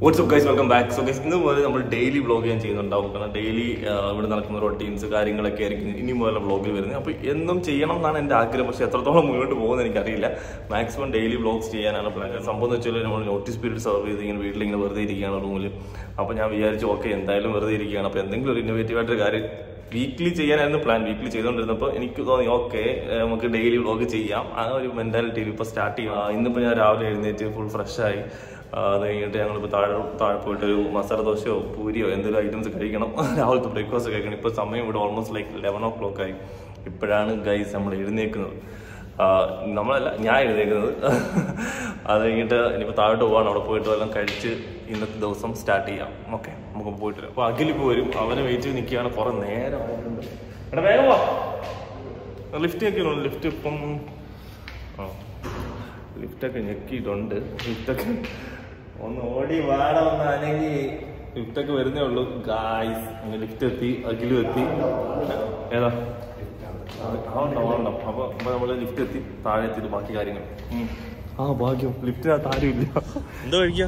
WhatsApp guys welcome back so guys ഇന്ന് മുതൽ നമ്മൾ ഡെയിലി വ്ളോഗ് ഞാൻ ചെയ്യുന്നുണ്ടാവും കാരണം ഡെയിലി ഇവിടെ നടക്കുന്ന റൊട്ടീൻസ് കാര്യങ്ങളൊക്കെ ആയിരിക്കും ഇനി മുതൽ വ്ളോഗിൽ വരുന്നത് അപ്പോൾ എന്നും ചെയ്യണം എന്നാണ് എൻ്റെ ആഗ്രഹം പക്ഷേ എത്രത്തോളം മുന്നോട്ട് പോകുന്നത് എനിക്കറിയില്ല മാക്സിമം ഡെയിലി വ്ളോഗ്സ് ചെയ്യാനാണ് പ്ലാൻ സംഭവം എന്ന് വെച്ചാൽ നമ്മൾ നോട്ടീസ് പീരീഡ് സർവ് ചെയ്ത് ഇങ്ങനെ വീട്ടിലിങ്ങനെ വെറുതെ ഇരിക്കുകയാണ് റൂമിൽ അപ്പോൾ ഞാൻ വിചാരിച്ചു ഓക്കെ എന്തായാലും വെറുതെ ഇരിക്കുകയാണ് അപ്പോൾ എന്തെങ്കിലും ഒരു ഇന്നോവേറ്റീവ് ആയിട്ടൊരു കാര്യം വീക്ക്ലി ചെയ്യാനായിരുന്നു പ്ലാൻ വീക്ക്ലി ചെയ്തുകൊണ്ടിരുന്നപ്പോൾ എനിക്ക് തോന്നി ഓക്കെ നമുക്ക് ഡെയിലി വ്ളോഗ് ചെയ്യാം ആ ഒരു മെന്റാലിറ്റിയിൽ ഇപ്പോൾ സ്റ്റാർട്ട് ചെയ്യാം ആ, ഇന്നിപ്പോൾ ഞാൻ രാവിലെ എഴുന്നേറ്റ് ഫുൾ ഫ്രഷായി അത് കഴിഞ്ഞിട്ട് ഞങ്ങളിപ്പോൾ താഴെ താഴെ പോയിട്ട് ഒരു മസാല ദോശയോ പൂരിയോ എന്തെങ്കിലും ഐറ്റംസ് കഴിക്കണം രാവിലത്തെ ബ്രേക്ക്ഫാസ്റ്റ് കഴിക്കണം ഇപ്പോൾ സമയം ഇവിടെ almost like eleven o'clock ആയി ഇപ്പോഴാണ് ഗൈസ് നമ്മൾ എഴുന്നേക്കുന്നത് ആ, നമ്മളല്ല ഞാൻ എഴുന്നേക്കുന്നത് അത് കഴിഞ്ഞിട്ട് ഇനിയിപ്പോൾ താഴോട്ട് പോവാണ് അവിടെ പോയിട്ട് വല്ലതും കഴിച്ച് ഇന്നത്തെ ദിവസം സ്റ്റാർട്ട് ചെയ്യാം ഓക്കെ നമുക്ക് പോയിട്ട് വരാം അപ്പോൾ അഖിലിപ്പോൾ വരും അവനെ വെയിറ്റ് ചെയ്ത് നിൽക്കുകയാണ് കുറേ നേരം ആയിട്ടുണ്ട്. എടാ വേഗം വാ ലിഫ്റ്റ് ഞെക്കിയുള്ളൂ ലിഫ്റ്റ് ഇപ്പം ആ ലിഫ്റ്റൊക്കെ ഞെക്കിയിട്ടുണ്ട് ലിഫ്റ്റൊക്കെ ഒന്ന് ഓടി വാട ഒന്ന് അനങ്ങി ലിഫ്റ്റൊക്കെ വരുന്നേ ഉള്ളൂ ഗായ്സ് അങ്ങ് ലിഫ്റ്റ് എത്തി അഖിലും എത്തി ഏതാ ആവണ്ട ആവണ്ട അപ്പൊ അപ്പൊ നമ്മള് ലിഫ്റ്റ് എത്തി താഴെ എത്തിയിട്ട് ബാക്കി കാര്യങ്ങൾ ഉം. ആ ഭാഗ്യം ലിഫ്റ്റിനകത്ത് ആരും ഇല്ല എന്തോ കഴിക്കാം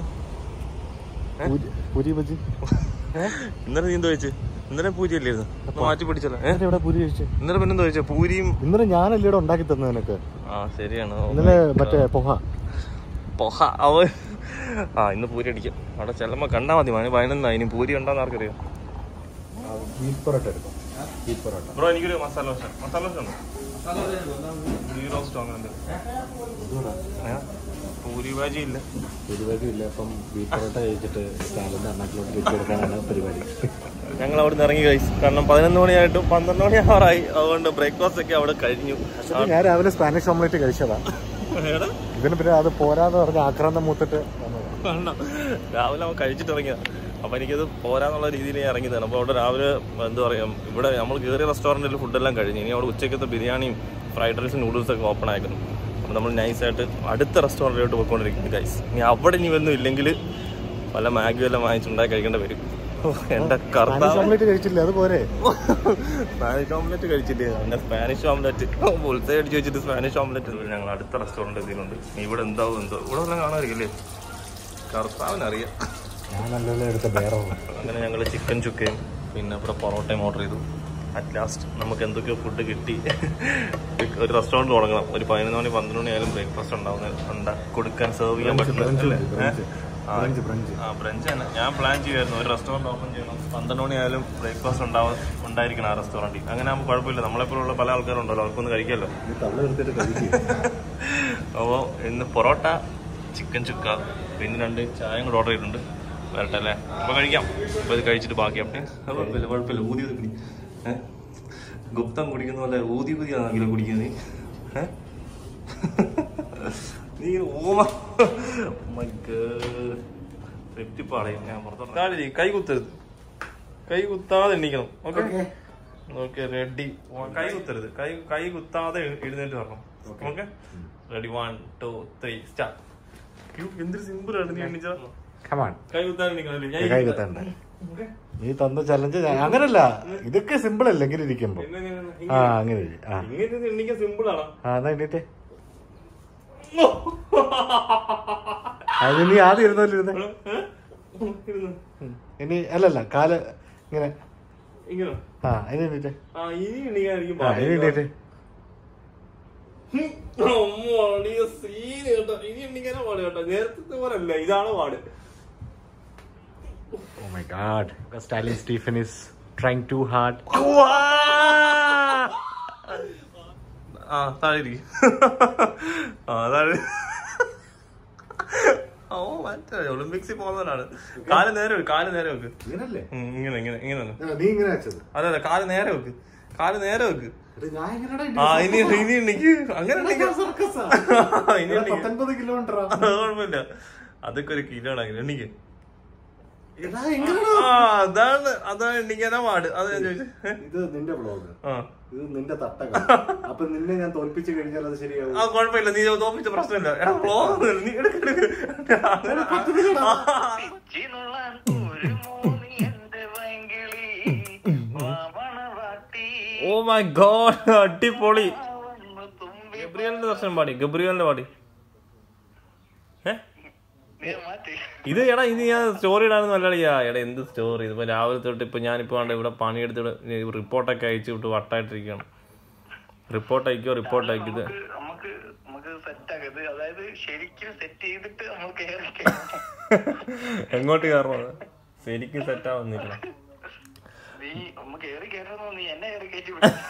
പൂരി ബജി ഇന്നലെ നീ എന്തോ കഴിച്ച് ഇന്നലെ പൂരി അല്ലായിരുന്നു ഒന്ന് മാറ്റി പിടിച്ചല്ലോ ഏ എവിടെ പൂരി കഴിച്ചു ഇന്നലെ പിന്നെ എന്തോ കഴിച്ച പൂരിയും ഇന്നലെ ഞാനല്ലേ ഇവിടെ ഉണ്ടാക്കി തന്നത് നിനക്ക് ആ ശരിയാണ് ഇന്നലെ മറ്റേ പൊഹ പൊഹ അവ ആ ഇന്ന് പൂരി അടിക്കാം അവിടെ ചെല്ലുമ്പോ കണ്ടാ മതി മണി പതിനൊന്നാ ഇനി പൂരി ഉണ്ടോന്ന് ആർക്കറിയാം ബീഫ് പൊറോട്ട എടുക്കും ബീഫ് പൊറോട്ട ബ്രോ എനിക്കൊരു മസാല ദോശ മസാല ദോശ ഉണ്ടോ ഗീ റോസ്റ്റ് അങ്ങനെ ഏ? പൂരി ഭാജി ഇല്ല പരിപാടി ഇല്ല അപ്പം ബീഫ് പൊറോട്ട കഴിച്ചിട്ട് സ്റ്റാലിന്റെ അണ്ണാക്കിലോട്ട് വെച്ച് കൊടുക്കാനാണ് പരിപാടി ഞങ്ങൾ അവിടെ നിന്ന് ഇറങ്ങി കഴിച്ചു കാരണം പതിനൊന്ന് മണിയായിട്ട് പന്ത്രണ്ട് മണി ആറായി അതുകൊണ്ട് ബ്രേക്ക്ഫാസ്റ്റ് ഒക്കെ അവിടെ കഴിഞ്ഞു ഞാൻ രാവിലെ സ്പാനിഷ് ഓംലെറ്റ് കഴിച്ചതാ എടാ, ഇതിന് പിന്നെ അത് പോരാന്ന് പറഞ്ഞ ആക്രാന്തം മൂത്തിട്ട് വന്നതാ. കണ്ടോ? രാവിലെ അവൻ കഴിച്ചിട്ട് ഇറങ്ങിയതാ അപ്പൊ എനിക്കത് പോരാന്നുള്ള രീതിയിൽ ഞാൻ ഇറങ്ങിയതാണ് അപ്പോൾ അവിടെ രാവിലെ എന്താ പറയാ ഇവിടെ നമ്മൾ കയറിയ റെസ്റ്റോറൻറ്റിൽ ഫുഡെല്ലാം കഴിഞ്ഞു ഇനി അവിടെ ഉച്ചക്കത്തെ ബിരിയാണിയും ഫ്രൈഡ് റൈസും നൂഡിൽസ് ഒക്കെ ഓപ്പൺ ആയിരുന്നു അപ്പോൾ നമ്മൾ നൈസായിട്ട് അടുത്ത റെസ്റ്റോറൻറ്റിലോട്ട് പോയിക്കൊണ്ടിരിക്കുന്നു ഗൈസ് ഇനി അവിടെ ഇനി ഒന്നും ഇല്ലെങ്കിൽ പല മാഗി എല്ലാം വാങ്ങിച്ചുണ്ടാക്കി കഴിക്കേണ്ടി വരും ഓ, എന്റെ സ്പാനിഷ് കർത്താവ് ഓംലെറ്റ് കഴിച്ചില്ല അത് പോരെ സ്പാനിഷ് ഓംലെറ്റ് കഴിച്ചില്ലേ അങ്ങനെ സ്പാനിഷ് ഓംലെറ്റ് ബുൾസൈ അടിച്ച് വെച്ചിട്ട് സ്പാനിഷ് ഓംലെറ്റ് ഞങ്ങൾ അടുത്ത റെസ്റ്റോറൻറ്റ് എത്തിയിട്ടുണ്ട് നീ ഇവിടെ എന്താവും എന്തോ ഇവിടെ വല്ലതും കാണാറില്ലേ കർത്താവിനറിയാം ഞാനല്ലല്ലോ എടുത്ത ബേറാണ് അങ്ങനെ ഞങ്ങൾ ചിക്കൻ ചുക്കയും പിന്നെ ഇവിടെ പൊറോട്ടയും ഓർഡർ ചെയ്തു അറ്റ് ലാസ്റ്റ് നമുക്ക് എന്തൊക്കെയോ ഫുഡ് കിട്ടി ഒരു റെസ്റ്റോറൻറ്റ് തുടങ്ങണം ഒരു പതിനൊന്ന് മണി പന്ത്രണ്ട് മണി ആയാലും ബ്രേക്ക്ഫാസ്റ്റ് ഉണ്ടാവുന്ന ഉണ്ടാ കൊടുക്കാൻ സെർവ് ചെയ്യാൻ പറ്റുന്ന അല്ലേ? ഏ? ആ, ബ്രഞ്ച് ബ്രഞ്ച് ആ ബ്രഞ്ച് തന്നെ ഞാൻ പ്ലാൻ ചെയ്യുമായിരുന്നു ഒരു റെസ്റ്റോറൻറ്റ് ഓപ്പൺ ചെയ്യണം പന്ത്രണ്ട് മണിയായാലും ബ്രേക്ക്ഫാസ്റ്റ് ഉണ്ടാവും ഉണ്ടായിരിക്കണം ആ റെസ്റ്റോറൻറ്റിൽ അങ്ങനെ ആകുമ്പോൾ കുഴപ്പമില്ല നമ്മളെപ്പോലുള്ള പല ആൾക്കാരുണ്ടല്ലോ അവർക്കൊന്ന് കഴിക്കാമല്ലോ നീ തള്ള എടുത്തിട്ട് കഴിക്കും അപ്പോൾ ഇന്ന് പൊറോട്ട ചിക്കൻ ചുക്ക പിന്നെ രണ്ട് ചായയും കൂടെ ഓർഡർ ചെയ്തിട്ടുണ്ട് വരട്ടെ അല്ലേ അപ്പോൾ കഴിക്കാം അപ്പോൾ ഇത് കഴിച്ചിട്ട് ബാക്കി അപ്പം കുഴപ്പമില്ല കുഴപ്പമില്ല ഊതി ഊതി കുടി ഏ ഗുപ്തം കുടിക്കുന്ന പോലെ ഊതി ഊതിയാണെങ്കിലും കുടിക്കുന്നത് നീ ഏ നീ ഇങ്ങനെ ഓമ തെറ്റിപ്പാളയും ഞാൻ പുറത്തോട്ട് കൈ കുത്തരുത് കൈ കുത്താതെ എണ്ണിക്കണം ഓക്കെ ഓക്കെ റെഡി കൈ കുത്തരുത് കൈ കൈ കുത്താതെ എഴു- എഴുന്നേറ്റ് വരണം okay ready one two three start എന്തൊരു സിമ്പിൾ ആണ് നീ എണ്ണിച്ച കമാൺ കൈ കുത്താൻ എണ്ണിക്കണം ഞാൻ കൈ കുത്തണ്ട നീ തന്ന ചലഞ്ച് അങ്ങനല്ല ഇതൊക്കെ സിമ്പിൾ അല്ല ഇങ്ങനെ ഇരിക്കുമ്പോ ആ അങ്ങനെ ഇരി. ആ ഇങ്ങനെ എണ്ണിക്കാൻ സിമ്പിൾ ആണോ ആ എന്നാ എണ്ണീറ്റേ അത് നീ ആദ്യം ഇരുന്നല്ലോ ഇരുന്നേ ഇരുന്ന്. ഉം. ഇനി അല്ലല്ല കാല് ഇങ്ങനെ ഇങ്ങനെ ആ ഇനി എണ്ണീറ്റേ ആ ഇനി എണ്ണിക്കായിരിക്കും ആ ഇനി എണ്ണീറ്റേ വലിയ സീൻ കേട്ടോ ഇനി എണ്ണിക്കാനാ പാട് കേട്ടോ നേരത്തെ പോലെ അല്ല ഇതാണ് പാട് oh my god Stalin Stephen is trying too hard ആ താഴെ ഇരിക്ക്. ആ താഴെ ഓ മറ്റേ ഒളിമ്പിക്സിൽ പോകുന്നവനാണ് കാല് നേരെ വെക്ക് കാല് നേരെ വെക്ക് ഇങ്ങനല്ലേ ഉം, ഇങ്ങനെ ഇങ്ങനെ ഇങ്ങനെ ഒന്ന്. നീ ഇങ്ങനെ വെച്ചത് അതെ അതെ കാല് നേരെ വെക്ക് കാല് നേരെ വെക്ക് ഞാൻ ആ ഇനി ഇനി എണ്ണിക്ക് അങ്ങനെ എണ്ണിക്ക്. ഇനി എണ്ണിക്ക്. പത്തൊൻപത് കിലോമീറ്റർ അത് കുഴപ്പമില്ല അതൊക്കെ ഒരു കിലോ ആണ് എണ്ണിക്ക് എടാ ആ അതാണ് അതാണ് എണ്ണിക്കാനാ പാട് അത് ഞാൻ ചോദിച്ചത് ഇത് നിന്റെ വ്ളോഗ് ആ ഇത് നിന്റെ തട്ടക അപ്പൊ നിന്നെ ഞാൻ തോൽപ്പിച്ചു കഴിഞ്ഞാൽ അത് ശരിയാവും ആ കുഴപ്പമില്ല നീ തോപ്പിച്ച പ്രശ്നമില്ല എടാ ഫ്ലോ നീ എടുക്ക് എടുക്ക്. ആ. ചിനുളൻ ഒരു മോനി എന്റെ വൈകിളി വാമണവാട്ടി ഓ മൈ ഗോഡ് അടിപൊളി വന്നു തുമ്പി ഗബ്രിയലിന്റെ ദർശനം പാടി ഗബ്രിയലിന്റെ പാടി ഏ നീ മാറ്റി ഇത് എടാ ഇത് ഞാൻ സ്റ്റോറി ഇടാനൊന്നും അല്ലടിയാ എടാ എന്ത് സ്റ്റോറി ഇതിപ്പോ രാവിലെ തൊട്ട് ഇപ്പൊ ഞാനിപ്പോ ആണ്ട് ഇവിടെ പണിയെടുത്തിട്ട് റിപ്പോർട്ടൊക്കെ അയച്ചു വിട്ട് വട്ടായിട്ടിരിക്കുകയാണ് റിപ്പോർട്ട് അയക്കോ റിപ്പോർട്ട് അയക്കിത് നമുക്ക് നമുക്ക് നമുക്ക് സെറ്റ് ആക്കത് അതായത് ശരിക്കും സെറ്റ് ചെയ്തിട്ട് നമ്മൾ കയറി എങ്ങോട്ട് കയറണത് ശരിക്കും സെറ്റ് ആവുന്നില്ല നീ നമ്മ കയറി കയറുന്നു നീ എന്നെ കയറി കയറ്റി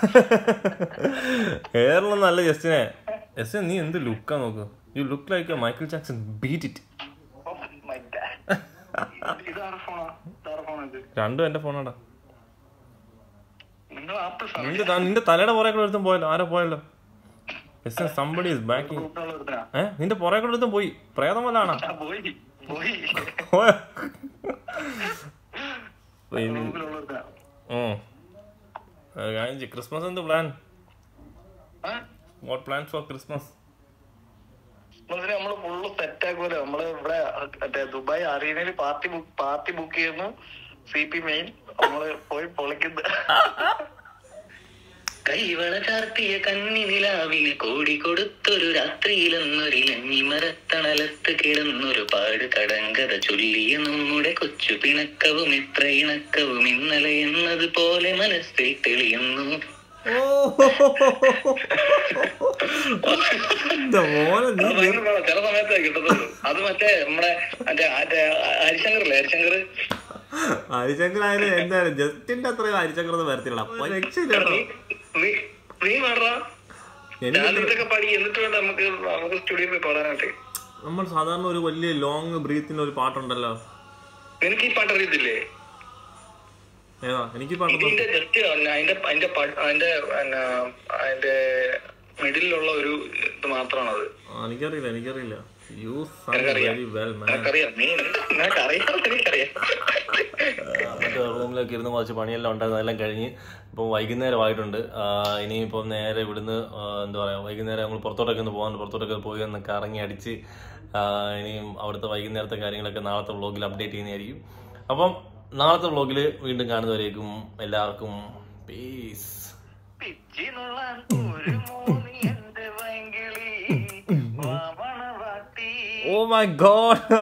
കേരളം നല്ല ജസ്റ്റിനെ ജസ്റ്റിനെ നീ എന്ത് ലുക്കാ നോക്ക് you look like Michael Jackson beat it ഇതാറ് ഫോണാ ഇതാറ് ഫോണാ ഇത് രണ്ടും എന്റെ ഫോണാടാ നിങ്ങൾ ആപ്പ് നിന്റെ ത- നിന്റെ തലയുടെ പുറകെ കൂടെ ഒരുത്തും പോയല്ലോ ആരോ പോയല്ലോ ജസ്റ്റിൻ സംബഡി ഇസ് ബാക്കിങ് ഗ്രൂപ്പിലുള്ള ഏ നിന്റെ പുറകെ കൂടെ ഒരുത്തും പോയി പ്രേതം വല്ലാണോ പോയി പോയി ഗ്രൂപ്പിലുള്ള ക്രിസ്മസ് എന്ത് plan what plan for Christmas നമ്മള് ഫുള്ള് സെറ്റ് ആക്കൂല നമ്മള് ഇവിടെ മറ്റേ ദുബായ് അറീനയിൽ പാർട്ടി ബുക്ക് പാർട്ടി ബുക്ക് ചെയ്യുന്നു സി പി മെയിൻ നമ്മള് പോയി പൊളിക്കുന്നു കൈവള ചാർത്തിയ കന്നി നിലാവിന് കോടി കൊടുത്തൊരു രാത്രിയിലെന്നൊരിലഞ്ഞി മരത്തണലത്ത് കിടന്നൊരു പാട് കടങ്കഥ ചൊല്ലിയ നമ്മുടെ കൊച്ചു പിണക്കവും ഇത്ര ഇണക്കവും ഇന്നലെ എന്നതുപോലെ മനസ്സിൽ തെളിയുന്നു മോനെ നീ അത് ഭയങ്കര പാടാ. ചില സമയത്തേ കിട്ടത്തുള്ളൂ അത് മറ്റേ നമ്മുടെ മറ്റേ മറ്റേ ഹരിശങ്കറില്ലേ ഹരിശങ്കർ ഹരിശങ്കർ ആയാലും എന്തായാലും ജസ്റ്റിന്റെ അത്രയും ഹരിശങ്കർ ഒന്നും വരത്തില്ല അപ്പൊ രക്ഷയില്ല നീ നീ നീ പാടാ എനിക്ക് ഇതൊക്കെ പാടി എന്നിട്ട് വേണ്ട നമുക്ക് നമുക്ക് സ്റ്റുഡിയോ പോയി പാടാനായിട്ട് നമ്മൾ സാധാരണ ഒരു വലിയ ലോങ് ബ്രീത്തിന്റെ ഒരു പാട്ടുണ്ടല്ലോ നിനക്ക് ഈ പാട്ട് അറിയത്തില്ലേ ഏതാ എനിക്ക് ഈ പാട്ടൊന്നും ഇതിന്റെ ജസ്റ്റ് അതിന്റെ അതിന്റെ പ- അതിന്റെ പിന്നെ അതിന്റെ മിഡിലുള്ള ഒരു ഇത് മാത്രമാണത് ആ, എനിക്കറിയില്ല എനിക്കറിയില്ല യു എനിക്കറിയാം. വെരി വെൽ മാൻ നിനക്കറിയാം നീ നിനക്ക് അറിയാം എനിക്കറിയാം മറ്റേ റൂമിലൊക്കെ ഇരുന്ന് കുറച്ച് പണിയെല്ലാം ഉണ്ടായിരുന്നു അതെല്ലാം കഴിഞ്ഞ് ഇപ്പം വൈകുന്നേരമായിട്ടുണ്ട് ഇനിയിപ്പം നേരെ ഇവിടുന്ന് ആ, എന്താ പറയുക വൈകുന്നേരം നമ്മൾ പുറത്തോട്ടൊക്കെ ഒന്ന് പോകാൻ പുറത്തോട്ടൊക്കെ പോയി ഒന്ന് കറങ്ങി അടിച്ച് ആ, ഇനിയും അവിടുത്തെ വൈകുന്നേരത്തെ കാര്യങ്ങളൊക്കെ നാളത്തെ വ്ളോഗിൽ അപ്ഡേറ്റ് ചെയ്യുന്നതായിരിക്കും അപ്പം നാളത്തെ വ്ളോഗിൽ വീണ്ടും കാണുന്നവരേക്കും എല്ലാവർക്കും പീസ് പിച്ചിനുള്ള ഒരു മൂന്നി എന്റെ വയങ്കിളി വാമണ വാട്ടി ഓ മൈ ഗോഡ്